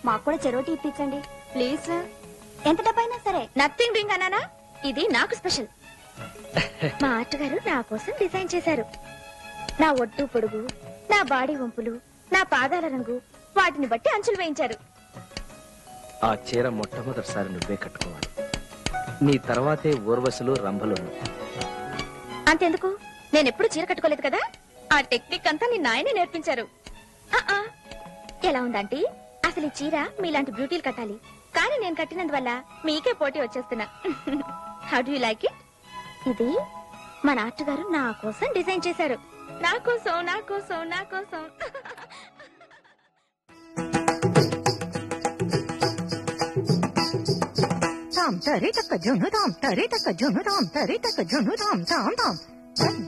మాకు కూడా చెరోటి ఇప్పించండి ప్లీజ్ సార్ ఎంత డబ్బైనా సరే నథింగ్ రింగ్ అన్నానా ఇది నాకు స్పెషల్ మా ఆర్ట్ గారు నా కోసం డిజైన్ చేశారు నా ఒడ్డు పొడుగు నా బాడీ వంపులు నా పాదాల రంగు వాటిని బట్టి అంచులు వేయించారు ఆ చీర మొట్టమొదటిసారి నువ్వే కట్టుకోవాలి నీ తర్వాతే ఊర్వశులు రంభలు అంతెందుకు నేను ఎప్పుడు చీర కట్టుకోలేదు కదా ఆ టెక్నిక్ అంతా నిన్న ఆయనే నేర్పించారు ఆ, ఆ. ఎలా ఉందంటే అసలు ఈ చీర మీలాంటి బ్యూటీలు కట్టాలి కానీ నేను కట్టినందువల్ల మీకే పోటీ వచ్చేస్తున్నా how do you like it ఇది మన ఆర్ట్ గారు నా కోసం డిజైన్ చేశారు నా కోసం నా కోసం నా కోసం తాం తరి తక్క జును తాం తరి తక్క జును తాం తరి తక్క జును తాం తాం తాం